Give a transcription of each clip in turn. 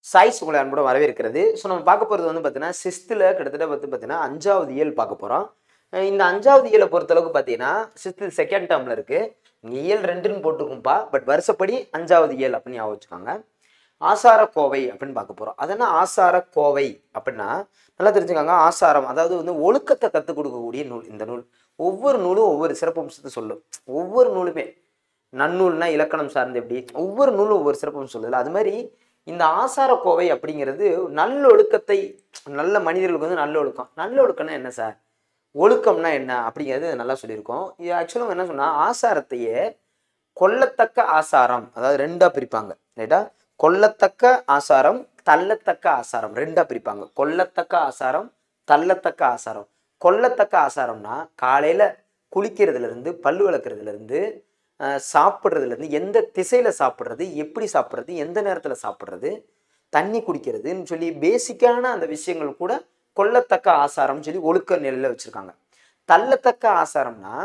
Choice உங்களை அன்போட வரவேற்கிறது ஸோ நம்ம பார்க்க போகிறது வந்து பார்த்தீங்கன்னா சிக்ஸ்த்தில் கிட்டத்தட்ட வந்து பார்த்தீங்கன்னா அஞ்சாவது இயல் பார்க்க போகிறோம் இந்த அஞ்சாவது இயலை பொறுத்தளவுக்கு பார்த்தீங்கன்னா சிக்ஸ்த்து செகண்ட் டேர்மில் இருக்குது இங்கே இயல் ரெண்டுன்னு போட்டிருக்கும்பா பட் வருஷப்படி அஞ்சாவது இயல் அப்படின்னு ஞாபகம் வச்சுக்கோங்க ஆசார கோவை அப்படின்னு பார்க்க போகிறோம் அது என்ன ஆசார கோவை அப்படின்னா நல்லா தெரிஞ்சுக்கோங்க ஆசாரம் அதாவது வந்து ஒழுக்கத்தை கற்றுக் கொடுக்கக்கூடிய நூல் இந்த நூல் ஒவ்வொரு நூலும் ஒவ்வொரு சிறப்பம்சத்தை சொல்லும் ஒவ்வொரு நூலுமே நன்னூல்னா இலக்கணம் சார்ந்து எப்படி ஒவ்வொரு நூலும் ஒவ்வொரு சிறப்பும் சொல்லுதுல அது மாதிரி இந்த ஆசார கோவை அப்படிங்கிறது நல்ல ஒழுக்கத்தை நல்ல மனிதர்களுக்கு வந்து நல்ல ஒழுக்கம் நல்ல ஒழுக்கம்னா என்ன சார் ஒழுக்கம்னா என்ன அப்படிங்கிறது நல்லா சொல்லியிருக்கோம் இது ஆக்சுவலாக என்ன சொன்னால் ஆசாரத்தையே கொல்லத்தக்க ஆசாரம் அதாவது ரெண்டாக பிரிப்பாங்க ரைட்டா கொல்லத்தக்க ஆசாரம் தள்ளத்தக்க ஆசாரம் ரெண்டாக பிரிப்பாங்க கொல்லத்தக்க ஆசாரம் தள்ளத்தக்க ஆசாரம் கொல்லத்தக்க ஆசாரம்னா காலையில் குளிக்கிறதுலேருந்து பல்லு விளக்குறதுலேருந்து சாப்பிட்றதுலேருந்து எந்த திசையில் சாப்பிட்றது எப்படி சாப்பிட்றது எந்த நேரத்தில் சாப்பிட்றது தண்ணி குடிக்கிறதுன்னு சொல்லி பேசிக்கான அந்த விஷயங்கள் கூட கொல்லத்தக்க ஆசாரம்னு சொல்லி ஒழுக்க நிலையில் வச்சுருக்காங்க தள்ளத்தக்க ஆசாரம்னா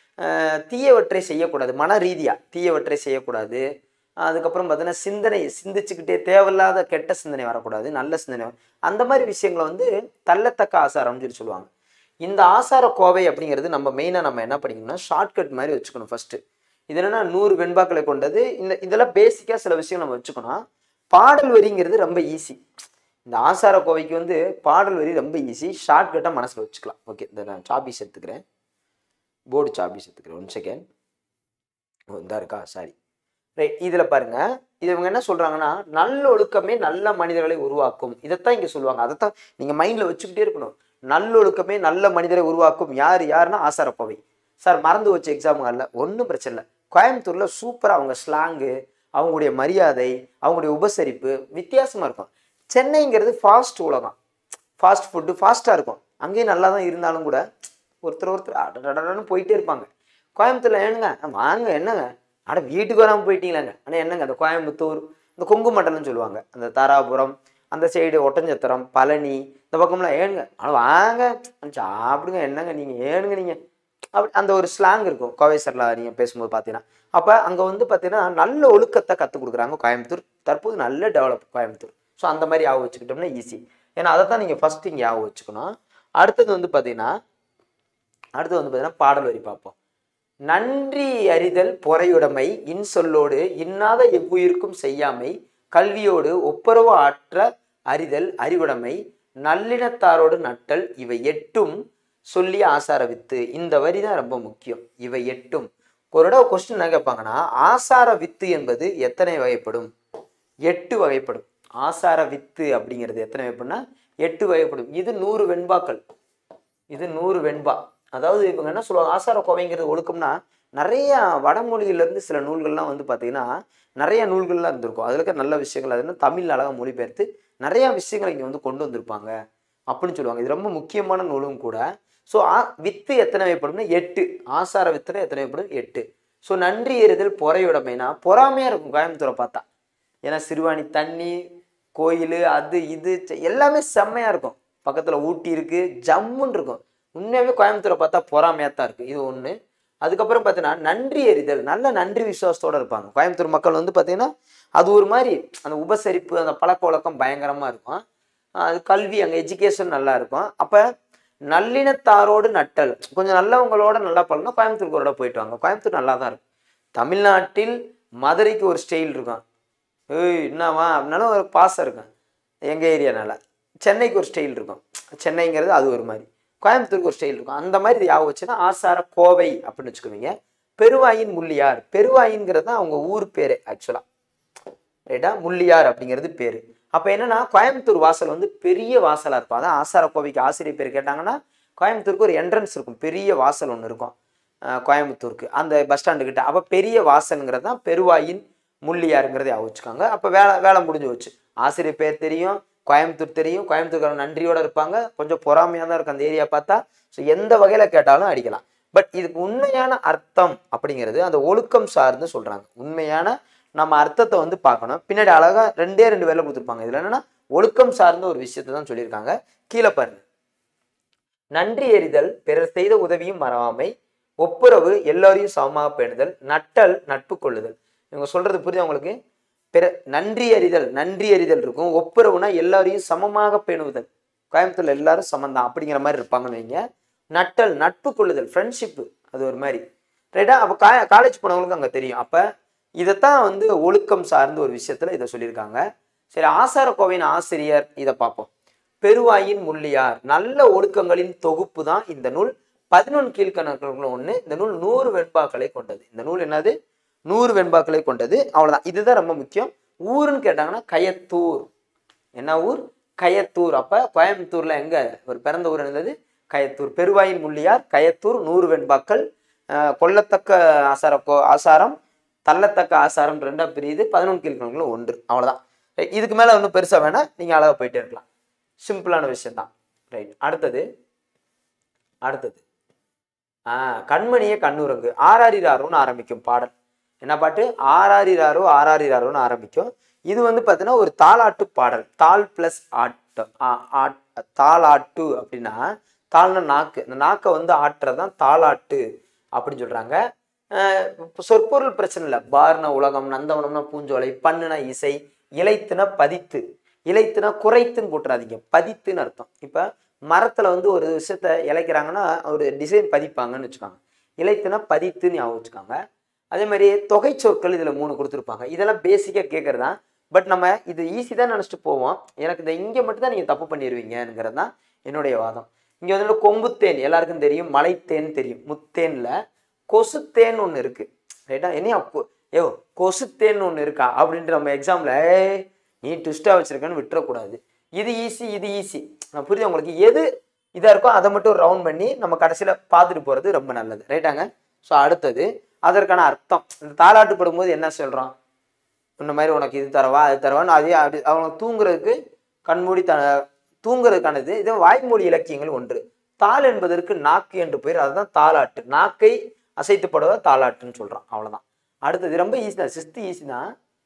தீயவற்றை செய்யக்கூடாது மன ரீதியாக தீயவற்றை செய்யக்கூடாது அதுக்கப்புறம் பார்த்தீங்கன்னா சிந்தனை சிந்திச்சுக்கிட்டே தேவையில்லாத கெட்ட சிந்தனை வரக்கூடாது நல்ல சிந்தனை அந்த மாதிரி விஷயங்களை வந்து தள்ளத்தக்க ஆசாரம்னு சொல்லி சொல்லுவாங்க இந்த ஆசார கோவை அப்படிங்கிறது நம்ம மெயினாக நம்ம என்ன பண்ணிக்கணும்னா ஷார்ட்கட் மாதிரி வச்சுக்கணும் ஃபஸ்ட்டு இது என்னன்னா நூறு வெண்பாக்களை கொண்டது இந்த இதெல்லாம் பேசிக்காக சில விஷயம் நம்ம வச்சுக்கணும் பாடல் வரிங்கிறது ரொம்ப ஈஸி இந்த ஆசார கோவைக்கு வந்து பாடல் வரி ரொம்ப ஈஸி ஷார்ட்கட்டாக மனசில் வச்சுக்கலாம் ஓகே இந்த நான் சாபீஸ் எடுத்துக்கிறேன் போர்டு சாபீஸ் எடுத்துக்கிறேன் ஒன் செகண்ட் ஓ இந்தா இருக்கா சாரி ரைட் இதில் பாருங்க இது இவங்க என்ன சொல்கிறாங்கன்னா நல்ல ஒழுக்கமே நல்ல மனிதர்களை உருவாக்கும் இதைத்தான் இங்கே சொல்லுவாங்க அதைத்தான் நீங்கள் மைண்டில் வச்சுக்கிட்டே இருக்கணும் நல்லொழுக்கமே நல்ல மனிதரை உருவாக்கும் யார் யாருன்னா ஆசாரப்போவை சார் மறந்து வச்ச எக்ஸாம் அல்ல ஒன்றும் பிரச்சனை இல்லை கோயம்புத்தூரில் சூப்பராக அவங்க ஸ்லாங்கு அவங்களுடைய மரியாதை அவங்களுடைய உபசரிப்பு வித்தியாசமாக இருக்கும் சென்னைங்கிறது ஃபாஸ்ட் உலகம் ஃபாஸ்ட் ஃபுட்டு ஃபாஸ்ட்டாக இருக்கும் அங்கேயும் நல்லா தான் இருந்தாலும் கூட ஒருத்தர் ஒருத்தர் அடடடன்னு போயிட்டே இருப்பாங்க கோயம்புத்தூரில் ஏனுங்க வாங்க என்னங்க அட வீட்டுக்கு வராமல் போயிட்டீங்களாங்க ஆனால் என்னங்க அந்த கோயம்புத்தூர் இந்த கொங்கு மண்டலம்னு சொல்லுவாங்க அந்த தாராபுரம் அந்த சைடு ஒட்டஞ்சத்திரம் பழனி இந்த பக்கம்லாம் ஏனுங்க ஆனால் வாங்க சாப்பிடுங்க என்னங்க நீங்கள் ஏனுங்க நீங்கள் அப்படி அந்த ஒரு ஸ்லாங் இருக்கும் கோவை சர்லா நீங்கள் பேசும்போது பார்த்தீங்கன்னா அப்போ அங்கே வந்து பார்த்தீங்கன்னா நல்ல ஒழுக்கத்தை கற்றுக் கொடுக்குறாங்க கோயம்புத்தூர் தற்போது நல்ல டெவலப் கோயம்புத்தூர் ஸோ அந்த மாதிரி ஆக வச்சுக்கிட்டோம்னா ஈஸி ஏன்னா அதை தான் நீங்கள் ஃபஸ்ட்டு இங்கே ஆக வச்சுக்கணும் அடுத்தது வந்து பார்த்தீங்கன்னா அடுத்தது வந்து பார்த்தீங்கன்னா பாடல் வரி பார்ப்போம் நன்றி அறிதல் பொறையுடைமை இன்சொல்லோடு இன்னாத எவ்வுயிருக்கும் செய்யாமை கல்வியோடு ஒப்புரவு ஆற்ற அறிதல் அறிவுடைமை நல்லினத்தாரோடு நட்டல் இவை எட்டும் சொல்லி ஆசார வித்து இந்த வரி தான் ரொம்ப முக்கியம் இவை எட்டும் ஒரு இடம் கொஸ்டின் என்ன கேட்பாங்கன்னா ஆசார வித்து என்பது எத்தனை வகைப்படும் எட்டு வகைப்படும் ஆசார வித்து அப்படிங்கிறது எத்தனை வகைப்படும்னா எட்டு வகைப்படும் இது நூறு வெண்பாக்கள் இது நூறு வெண்பா அதாவது இவங்க என்ன சொல்லுவாங்க ஆசார கோவைங்கிறது ஒழுக்கம்னா நிறைய வடமொழியிலேருந்து சில நூல்கள்லாம் வந்து பார்த்தீங்கன்னா நிறைய நூல்கள்லாம் இருந்திருக்கும் அதில் இருக்க நல்ல விஷயங்கள் அது என்ன தமிழ் அழகாக மொழிபெயர்த்து நிறையா விஷயங்களை இங்கே வந்து கொண்டு வந்திருப்பாங்க அப்படின்னு சொல்லுவாங்க இது ரொம்ப முக்கியமான நூலும் கூட ஸோ வித்து எத்தனை வகைப்படும்னா எட்டு ஆசார வித்துல எத்தனை வகைப்படும் எட்டு ஸோ நன்றி எறிதல் பொறையுடைமைனா பொறாமையாக இருக்கும் கோயம்புத்தூரை பார்த்தா ஏன்னா சிறுவாணி தண்ணி கோயில் அது இது எல்லாமே செம்மையாக இருக்கும் பக்கத்தில் ஊட்டி இருக்குது ஜம்முன்னு இருக்கும் உண்மையாகவே கோயம்புத்தூரை பார்த்தா பொறாமையாக தான் இருக்குது இது ஒன்று அதுக்கப்புறம் பார்த்தீங்கன்னா நன்றி எறிதல் நல்ல நன்றி விசுவாசத்தோடு இருப்பாங்க கோயம்புத்தூர் மக்கள் வந்து பார்த்தீங்கன்னா அது ஒரு மாதிரி அந்த உபசரிப்பு அந்த பழக்க வழக்கம் பயங்கரமாக இருக்கும் அது கல்வி அங்கே எஜுகேஷன் நல்லா இருக்கும் அப்போ நல்லினத்தாரோடு நட்டல் கொஞ்சம் நல்லவங்களோட நல்லா பழகணும் கோயம்புத்தூருக்கோட போயிட்டு வாங்க கோயம்புத்தூர் நல்லா தான் இருக்கும் தமிழ்நாட்டில் மதுரைக்கு ஒரு ஸ்டைல் இருக்கும் ஏய் என்னவா அப்படின்னாலும் ஒரு பாசம் இருக்கும் எங்கள் ஏரியானால சென்னைக்கு ஒரு ஸ்டைல் இருக்கும் சென்னைங்கிறது அது ஒரு மாதிரி கோயம்புத்தூருக்கு ஒரு ஸ்டைல் இருக்கும் அந்த மாதிரி ஞாபகம் வச்சுன்னா ஆசார கோவை அப்படின்னு வச்சுக்குவீங்க பெருவாயின் முள்ளியார் பெருவாயின்ங்கிறது தான் அவங்க ஊர் பேர் ஆக்சுவலாக ரைட்டா முள்ளியார் அப்படிங்கிறது பேர் அப்போ என்னன்னா கோயம்புத்தூர் வாசல் வந்து பெரிய வாசலாக இருக்கும் அதான் ஆசார கோவைக்கு ஆசிரியர் பேர் கேட்டாங்கன்னா கோயம்புத்தூருக்கு ஒரு என்ட்ரன்ஸ் இருக்கும் பெரிய வாசல் ஒன்று இருக்கும் கோயம்புத்தூருக்கு அந்த பஸ் ஸ்டாண்டு கிட்ட அப்போ பெரிய வாசலுங்கிறது தான் பெருவாயின் முள்ளியாருங்கிறதை வச்சுக்காங்க அப்போ வேலை வேலை முடிஞ்சு வச்சு ஆசிரியர் பேர் தெரியும் கோயம்புத்தூர் தெரியும் கோயம்புத்தூர்காரன் நன்றியோடு இருப்பாங்க கொஞ்சம் பொறாமையாக தான் இருக்கும் அந்த ஏரியா பார்த்தா ஸோ எந்த வகையில் கேட்டாலும் அடிக்கலாம் பட் இதுக்கு உண்மையான அர்த்தம் அப்படிங்கிறது அந்த ஒழுக்கம் சார்ந்து சொல்கிறாங்க உண்மையான நம்ம அர்த்தத்தை வந்து பார்க்கணும் பின்னாடி அழகாக ரெண்டே ரெண்டு வேலை கொடுத்துருப்பாங்க இதில் என்னென்னா ஒழுக்கம் சார்ந்த ஒரு விஷயத்தை தான் சொல்லியிருக்காங்க கீழே பாருங்க நன்றி எறிதல் பிறர் செய்த உதவியும் மறவாமை ஒப்புரவு எல்லோரையும் சமமாக பேணுதல் நட்டல் நட்பு கொள்ளுதல் இவங்க சொல்றது புரியுது உங்களுக்கு பிற நன்றி அறிதல் நன்றி அறிதல் இருக்கும் ஒப்புரவுனா எல்லாரையும் சமமாக பேணுவதல் கோயம்புத்தூர்ல எல்லாரும் சமந்தான் அப்படிங்கிற மாதிரி இருப்பாங்கன்னு வைங்க நட்டல் நட்பு கொள்ளுதல் ஃப்ரெண்ட்ஷிப்பு அது ஒரு மாதிரி ரைட்டா அப்போ கா காலேஜ் போனவங்களுக்கு அங்கே தெரியும் அப்போ இதைத்தான் வந்து ஒழுக்கம் சார்ந்த ஒரு விஷயத்துல இதை சொல்லியிருக்காங்க சரி ஆசார கோவையின் ஆசிரியர் இதை பார்ப்போம் பெருவாயின் முள்ளியார் நல்ல ஒழுக்கங்களின் தொகுப்பு தான் இந்த நூல் பதினொன்று கீழ்கணக்குகள் ஒன்று இந்த நூல் நூறு வெண்பாக்களை கொண்டது இந்த நூல் என்னது நூறு வெண்பாக்களை கொண்டது அவ்வளவுதான் இதுதான் ரொம்ப முக்கியம் ஊருன்னு கேட்டாங்கன்னா கயத்தூர் என்ன ஊர் கயத்தூர் அப்ப கோயம்புத்தூர்ல எங்க ஒரு பிறந்த ஊர் என்னது கயத்தூர் பெருவாயின் முள்ளியார் கயத்தூர் நூறு வெண்பாக்கள் அஹ் கொல்லத்தக்க ஆசார கோ- ஆசாரம் தள்ளத்தக்க ஆசாரம் ரெண்டா பிரியுது பதினொன்று கீழ்கணக்குல ஒன்று அவ்வளவுதான் Right. இதுக்கு மேல ஒன்றும் பெருசா வேணா நீங்க அழகா போயிட்டே இருக்கலாம் சிம்பிளான விஷயம் தான் ரைட் அடுத்தது அடுத்தது ஆ கண்மணியே கண்ணுரங்கு ஆறாரிராரோன்னு ஆரம்பிக்கும் பாடல் என்ன பாட்டு ஆறாரிராரோ ஆறாரிராரோன்னு ஆரம்பிக்கும் இது வந்து பார்த்தீங்கன்னா ஒரு தாலாட்டு பாடல் தாள் பிளஸ் ஆட்டு ஆ- ஆட் தாலாட்டு அப்படின்னா தாள்னா நாக்கு இந்த நாக்கை வந்து ஆட்டுறதான் தாலாட்டு அப்படின்னு சொல்றாங்க அஹ் இப்ப சொற்பொருள் பிரச்சனை இல்லை பார்ன உலகம் நந்தவனம்னா பூஞ்சோலை பண்ணுனா இசை இலைத்துனா பதித்து இலைத்துனா குறைத்துன்னு போட்டுறாதீங்க பதித்துன்னு அர்த்தம் இப்போ மரத்துல வந்து ஒரு விஷயத்த இலைக்கிறாங்கன்னா ஒரு டிசைன் பதிப்பாங்கன்னு வச்சுக்கோங்க இலைத்துனா பதித்துன்னு ஞாபகம் வச்சுக்கோங்க அதே மாதிரி தொகை சொற்கள் இதுல மூணு கொடுத்துருப்பாங்க இதெல்லாம் பேசிக்காக கேட்கறது தான் பட் நம்ம இது ஈஸி தான் நினச்சிட்டு போவோம் எனக்கு இந்த இங்கே மட்டும் தான் நீங்கள் தப்பு பண்ணிடுவீங்கங்கிறது தான் என்னுடைய வாதம் இங்கே வந்து கொம்புத்தேன் எல்லாருக்கும் தெரியும் மலைத்தேன் தெரியும் முத்தேன்ல கொசுத்தேன் ஒன்று இருக்கு ரைட்டா என்னையா கொ- ஏ கொசுத்தேன் ஒன்று இருக்கா அப்படின்ட்டு நம்ம எக்ஸாமில் ஏய் நீ ட்விஸ்ட்டாக வச்சிருக்கேன்னு விட்டுறக்கூடாது இது ஈஸி இது ஈஸி நான் புரியுது உங்களுக்கு எது இதாக இருக்கோ அதை மட்டும் ரவுண்ட் பண்ணி நம்ம கடைசியில் பார்த்துட்டு போகிறது ரொம்ப நல்லது ரைட்டாங்க ஸோ அடுத்தது அதற்கான அர்த்தம் இந்த தாலாட்டு படும்போது என்ன சொல்கிறோம் இந்த மாதிரி உனக்கு இது தரவா அது தரவான்னு அதே அப்படி அவங்க தூங்குறதுக்கு கண்மூடி த தூங்குறதுக்கானது இது வாய்மொழி இலக்கியங்கள் ஒன்று தாள் என்பதற்கு நாக்கு என்று பெயர் அதுதான் தாலாட்டு நாக்கை அசைத்துப்படுவ தாலாட்டுன்னு சொல்றான் அவ்வளவுதான் அடுத்தது ரொம்ப ஈஸி தான் சிஸ்து ஈஸி தான்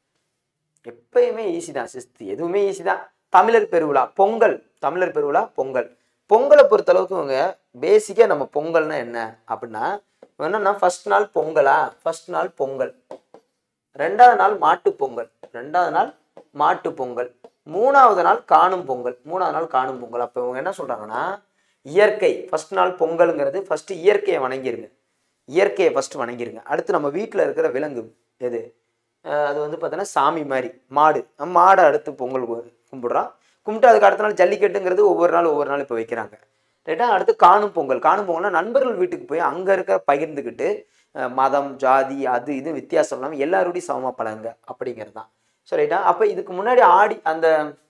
எப்பயுமே ஈஸி தான் சிஸ்து எதுவுமே ஈஸி தான் தமிழர் பெருவிழா பொங்கல் தமிழர் பெருவிழா பொங்கல் பொங்கலை பொறுத்தளவுக்கு இவங்க பேசிக்காக நம்ம பொங்கல்னா என்ன அப்படின்னா என்னன்னா ஃபர்ஸ்ட் நாள் பொங்கலா ஃபர்ஸ்ட் நாள் பொங்கல் ரெண்டாவது நாள் மாட்டு பொங்கல் ரெண்டாவது நாள் மாட்டு பொங்கல் மூணாவது நாள் காணும் பொங்கல் மூணாவது நாள் காணும் பொங்கல் அப்போ இவங்க என்ன சொல்றாங்கன்னா இயற்கை ஃபர்ஸ்ட் நாள் பொங்கலுங்கிறது ஃபர்ஸ்ட் இயற்கையை வணங்கிருங்க இயற்கையை ஃபர்ஸ்ட் வணங்கிருங்க அடுத்து நம்ம வீட்டில் இருக்கிற விலங்கு எது அஹ் அது வந்து பார்த்தோன்னா சாமி மாதிரி மாடு நம்ம மாடை அடுத்து பொங்கல் கு- கும்பிடுறோம் கும்பிட்டு அதுக்கு அடுத்த நாள் ஜல்லிக்கட்டுங்கிறது ஒவ்வொரு நாள் ஒவ்வொரு நாள் இப்போ வைக்கிறாங்க ரைட்டா அடுத்து காணும் பொங்கல் காணும் பொங்கல்னா நண்பர்கள் வீட்டுக்கு போய் அங்கே இருக்க பகிர்ந்துக்கிட்டு அஹ் மதம் ஜாதி அது இது வித்தியாசம் இல்லாமல் எல்லாரோடையும் சமமாக பழகுங்க அப்படிங்கிறது தான் ஸோ ரைட்டா அப்போ இதுக்கு முன்னாடி ஆடி அந்த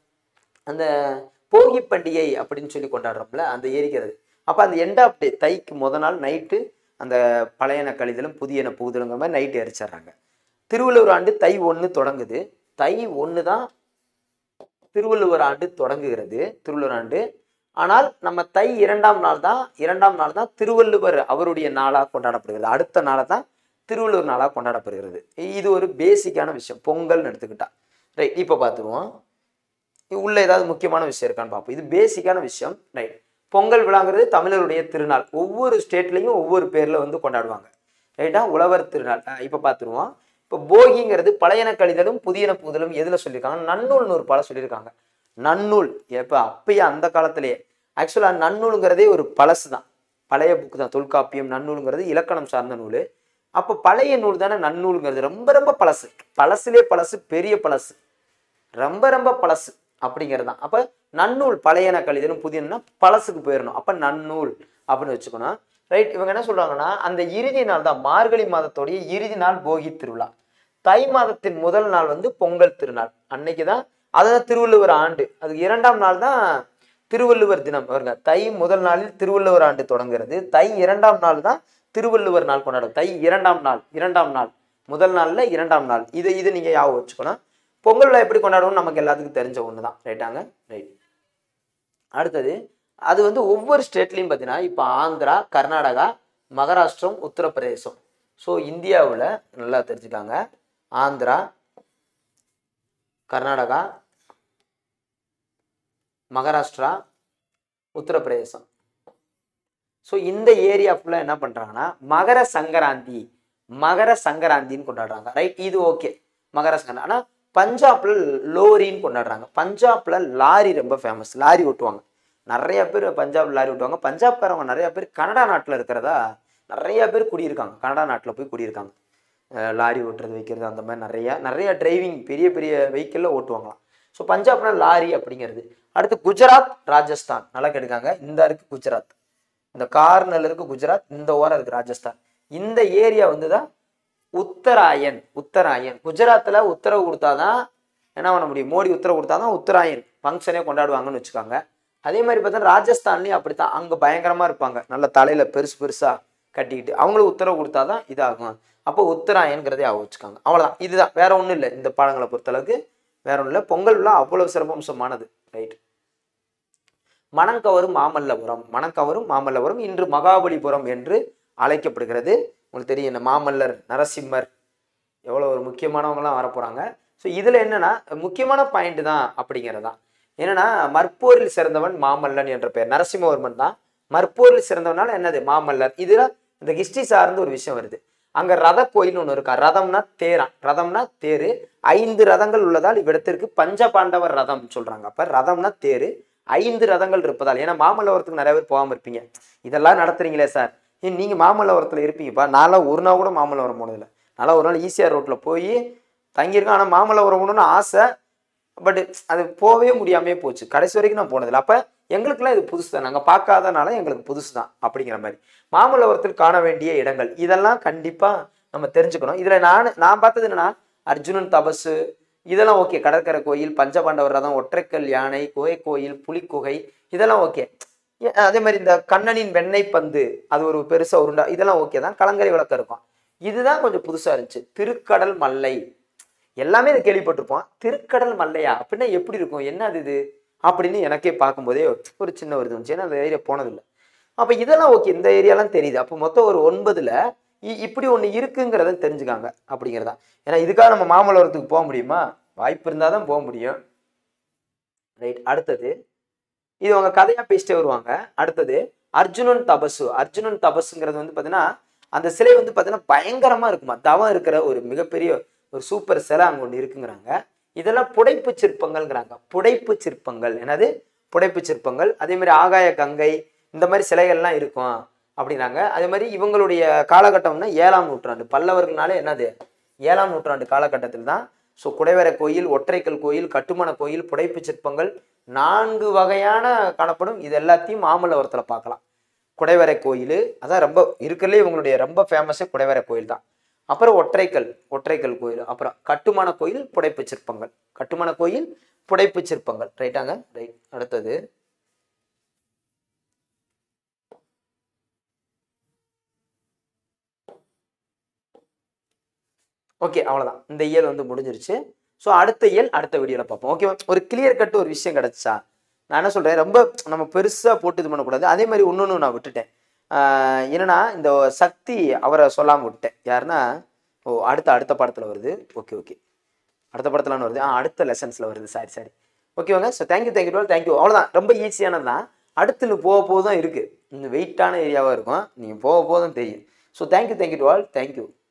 அந்த போகி பண்டிகை அப்படின்னு சொல்லி கொண்டாடுறோம்ல அந்த எரிக்கிறது அப்போ அந்த எண்ட் ஆஃப் டே தைக்கு முத நாள் நைட்டு அந்த பழையன கழிதலும் புதியன புகுதலுங்கிற மாதிரி நைட்டு எரிச்சிடுறாங்க திருவள்ளுவர் ஆண்டு தை ஒன்று தொடங்குது தை ஒன்று தான் திருவள்ளுவர் ஆண்டு தொடங்குகிறது திருவள்ளுவர் ஆண்டு ஆனால் நம்ம தை இரண்டாம் நாள் தான் இரண்டாம் நாள் தான் திருவள்ளுவர் அவருடைய நாளாக கொண்டாடப்படுகிறது அடுத்த நாளை தான் திருவள்ளுவர் நாளாக கொண்டாடப்படுகிறது இது ஒரு பேசிக்கான விஷயம் பொங்கல்னு எடுத்துக்கிட்டா ரைட் இப்போ பார்த்துருவோம் உள்ள ஏதாவது முக்கியமான விஷயம் இருக்கான்னு பார்ப்போம் இது பேசிக்கான விஷயம் ரைட் பொங்கல் விழாங்கிறது தமிழருடைய திருநாள் ஒவ்வொரு ஸ்டேட்லேயும் ஒவ்வொரு பேரில் வந்து கொண்டாடுவாங்க ரைட்டா உழவர் திருநாள் அஹ் இப்போ பார்த்துருவோம் இப்போ போகிங்கிறது பழையன கழிதலும் புதியன புகுதலும் எதில் சொல்லியிருக்காங்க நன்னூல்னு ஒரு பல சொல்லியிருக்காங்க நன்னூல் எப்போ அப்பயே அந்த காலத்திலேயே ஆக்சுவலாக நன்னூலுங்கிறதே ஒரு பழசு தான் பழைய புக்கு தான் தொல்காப்பியம் நன்னூலுங்கிறது இலக்கணம் சார்ந்த நூல் அப்போ பழைய நூல் தானே நன்னூலுங்கிறது ரொம்ப ரொம்ப பழசு பழசுலே பழசு பெரிய பழசு ரொம்ப ரொம்ப பழசு அப்படிங்கிறது தான் அப்போ நன்னூல் பழையன கழிதலும் புதியனா பழசுக்கு போயிடணும் அப்போ நன்னூல் அப்படின்னு வச்சுக்கணும் ரைட் இவங்க என்ன சொல்றாங்கன்னா அந்த இறுதி நாள் தான் மார்கழி மாதத்தோடைய இறுதி நாள் போகி திருவிழா தை மாதத்தின் முதல் நாள் வந்து பொங்கல் திருநாள் அன்னைக்கு தான் அதுதான் திருவள்ளுவர் ஆண்டு அதுக்கு இரண்டாம் நாள் தான் திருவள்ளுவர் தினம் வருங்க தை முதல் நாளில் திருவள்ளுவர் ஆண்டு தொடங்குறது தை இரண்டாம் நாள் தான் திருவள்ளுவர் நாள் கொண்டாடும் தை இரண்டாம் நாள் இரண்டாம் நாள் முதல் நாள்ல இரண்டாம் நாள் இது இது நீங்க ஞாபகம் வச்சுக்கணும் பொங்கல் விழா எப்படி கொண்டாடுவோம் நமக்கு எல்லாத்துக்கும் தெரிஞ்ச ஒன்று தான் ரைட்டாங்க ரைட் அடுத்தது அது வந்து ஒவ்வொரு ஸ்டேட்லையும் பார்த்தீங்கன்னா இப்போ ஆந்திரா கர்நாடகா மகாராஷ்டிரம் உத்தரப்பிரதேசம் ஸோ இந்தியாவில் நல்லா தெரிஞ்சுக்காங்க ஆந்திரா கர்நாடகா மகாராஷ்டிரா உத்தரப்பிரதேசம் ஸோ இந்த ஏரியா ஃபுல்லாக என்ன பண்ணுறாங்கன்னா மகர சங்கராந்தி மகர சங்கராந்தின்னு கொண்டாடுறாங்க ரைட் இது ஓகே மகர சங்கராந்தி ஆனால் பஞ்சாப்ல லோரின்னு கொண்டாடுறாங்க பஞ்சாப்ல லாரி ரொம்ப ஃபேமஸ் லாரி ஓட்டுவாங்க நிறைய பேர் பஞ்சாப் லாரி ஓட்டுவாங்க பஞ்சாப்காரவங்க நிறைய பேர் கனடா நாட்டில் இருக்கிறதா நிறைய பேர் குடியிருக்காங்க கனடா நாட்டில் போய் குடியிருக்காங்க அஹ் லாரி ஓட்டுறது வைக்கிறது அந்த மாதிரி நிறைய நிறைய டிரைவிங் பெரிய பெரிய வெஹிக்கிளில் ஓட்டுவாங்களாம் ஸோ பஞ்சாப்னா லாரி அப்படிங்கிறது அடுத்து குஜராத் ராஜஸ்தான் நல்லா கேட்டுக்காங்க இந்த இருக்கு குஜராத் இந்த கார்னர்ல இருக்கு குஜராத் இந்த ஓரம் இருக்கு ராஜஸ்தான் இந்த ஏரியா வந்து தான் உத்தராயன் உத்தராயன் குஜராத்தில் உத்தரவு கொடுத்தாதான் என்ன பண்ண முடியும் மோடி உத்தரவு கொடுத்தாதான் உத்தராயன் ஃபங்க்ஷனே கொண்டாடுவாங்கன்னு வச்சுக்கோங்க அதே மாதிரி பார்த்தா ராஜஸ்தான்லேயும் அப்படித்தான் அங்கே பயங்கரமாக இருப்பாங்க நல்ல தலையில் பெருசு பெருசாக கட்டிக்கிட்டு அவங்களுக்கு உத்தரவு கொடுத்தாதான் இதாகும் அப்போ உத்தராயன்கிறதே ஆக வச்சுக்காங்க அவ்வளோதான் இதுதான் வேற ஒன்றும் இல்லை இந்த பாடங்களை பொறுத்தளவுக்கு வேற ஒன்றும் இல்லை பொங்கல் விழா அவ்வளவு சிறப்பம்சமானது ரைட் மணங்கவரும் மாமல்லபுரம் மணங்கவரும் மாமல்லபுரம் இன்று மகாபலிபுரம் என்று அழைக்கப்படுகிறது உங்களுக்கு தெரியும் இந்த மாமல்லர் நரசிம்மர் எவ்வளோ ஒரு முக்கியமானவங்களாம் வரப்போகிறாங்க ஸோ இதில் என்னன்னா முக்கியமான பாயிண்ட் தான் அப்படிங்கிறது தான் என்னன்னா மற்போரில் சிறந்தவன் மாமல்லன் என்ற பெயர் நரசிம்மவர்மன் தான் மற்போரில் சிறந்தவனால என்னது மாமல்லர் இதுல இந்த ஹிஸ்டரி சார்ந்த ஒரு விஷயம் வருது அங்க ரத கோயில்னு ஒன்று இருக்கா ரதம்னா தேரான் ரதம்னா தேரு ஐந்து ரதங்கள் உள்ளதால் இவ்விடத்திற்கு பஞ்ச பாண்டவர் ரதம் சொல்றாங்க அப்ப ரதம்னா தேரு ஐந்து ரதங்கள் இருப்பதால் ஏன்னா மாமல்லபுரத்துக்கு நிறைய பேர் போகாம இருப்பீங்க இதெல்லாம் நடத்துறீங்களே சார் ஏன் நீங்க மாமல்லபுரத்துல இருப்பீங்கப்பா நான்லாம் ஒரு நாள் கூட மாமல்லபுரம் போனதில்லை நான்லாம் ஒரு நாள் ஈசிஆர் ரோட்ல போய் தங்கியிருக்கேன் ஆனால் மாமல்லபுரம் போகணும்னு ஆசை பட் அது போகவே முடியாமே போச்சு கடைசி வரைக்கும் நான் போனதில்லை அப்போ எங்களுக்குலாம் இது புதுசு தான் நாங்கள் பார்க்காதனால எங்களுக்கு புதுசு தான் அப்படிங்கிற மாதிரி மாமல்லபுரத்தில் காண வேண்டிய இடங்கள் இதெல்லாம் கண்டிப்பாக நம்ம தெரிஞ்சுக்கணும் இதில் நான் நான் பார்த்தது என்னன்னா அர்ஜுனன் தபசு இதெல்லாம் ஓகே கடற்கரை கோயில் பஞ்சபாண்டவர் ரதம் ஒற்றைக்கல் யானை குகை கோயில் புலிக்குகை இதெல்லாம் ஓகே அதே மாதிரி இந்த கண்ணனின் வெண்ணெய் பந்து அது ஒரு பெருசா உருண்டா இதெல்லாம் ஓகே தான் கலங்கரை விளக்கம் இருக்கும் இதுதான் கொஞ்சம் புதுசா இருந்துச்சு திருக்கடல் மல்லை எல்லாமே இதை கேள்விப்பட்டிருப்போம் திருக்கடல் மல்லையா அப்படின்னா எப்படி இருக்கும் என்ன அது இது அப்படின்னு எனக்கே பார்க்கும்போதே ஒரு சின்ன ஒரு இது இருந்துச்சு ஏன்னா அந்த ஏரியா போனதில்லை அப்போ இதெல்லாம் ஓகே இந்த ஏரியாலாம் தெரியுது அப்போ மொத்தம் ஒரு ஒன்பதுல இ- இப்படி ஒன்று இருக்குங்கிறத தெரிஞ்சுக்காங்க அப்படிங்கிறதா ஏன்னா இதுக்காக நம்ம மாமல்லபுரத்துக்கு போக முடியுமா வாய்ப்பு இருந்தால் தான் போக முடியும் ரைட் அடுத்தது இது அவங்க கதையா பேசிட்டே வருவாங்க அடுத்தது அர்ஜுனன் தபசு அர்ஜுனன் தபசுங்கிறது வந்து பார்த்தீங்கன்னா அந்த சிலை வந்து பார்த்தீங்கன்னா பயங்கரமா இருக்குமா தவம் இருக்கிற ஒரு மிகப்பெரிய ஒரு சூப்பர் சிலை அங்கே ஒன்று இருக்குங்கிறாங்க இதெல்லாம் புடைப்பு சிற்பங்கள்ங்கிறாங்க புடைப்பு சிற்பங்கள் என்னது புடைப்பு சிற்பங்கள் அதே மாதிரி ஆகாய கங்கை இந்த மாதிரி சிலைகள்லாம் இருக்கும் அப்படின்னாங்க அதே மாதிரி இவங்களுடைய காலகட்டம்னா ஏழாம் நூற்றாண்டு பல்லவர்கள்னாலே என்னது ஏழாம் நூற்றாண்டு காலகட்டத்தில் தான் ஸோ குடைவரை கோயில் ஒற்றைக்கல் கோயில் கட்டுமான கோயில் புடைப்பு சிற்பங்கள் நான்கு வகையான காணப்படும் இது எல்லாத்தையும் மாமல்லபுரத்தில் பார்க்கலாம் குடைவரை கோயில் அதான் ரொம்ப இருக்கிறதுலே இவங்களுடைய ரொம்ப ஃபேமஸே குடைவரை கோயில் தான் அப்புறம் ஒற்றைக்கல் ஒற்றைக்கல் கோயில் அப்புறம் கட்டுமான கோயில் புடைப்பு சிற்பங்கள் கட்டுமான கோயில் புடைப்பு சிற்பங்கள் ரைட்டாங்க ரைட் அடுத்தது ஓகே அவ்வளோதான் இந்த இயல் வந்து முடிஞ்சிருச்சு ஸோ அடுத்த இயல் அடுத்த வீடியோவில் பார்ப்போம் ஓகே ஒரு கிளியர் கட் ஒரு விஷயம் கிடச்சா நான் என்ன சொல்கிறேன் ரொம்ப நம்ம பெருசாக போட்டு இது பண்ணக்கூடாது அதே மாதிரி இன்னொன்று நான் விட்டுட்டேன் ஆஹ் என்னன்னா இந்த சக்தி அவரை சொல்லாமல் விட்டேன் யாருன்னா ஓ அடுத்த அடுத்த படத்தில் வருது ஓகே ஓகே அடுத்த படத்துலன்னு வருது ஆ அடுத்த லெசன்ஸில் வருது சாரி சாரி ஓகேவாங்க ஸோ தேங்க்யூ தேங்க்யூ டுவெல் தேங்க்யூ அவ்வளோதான் ரொம்ப ஈஸியானது தான் அடுத்து இன்னும் போக போக தான் இருக்குது இன்னும் வெயிட்டான ஏரியாவாக இருக்கும் நீங்கள் போக போக தான் தெரியும் ஸோ தேங்க்யூ தேங்க்யூ டுவெல் தேங்க்யூ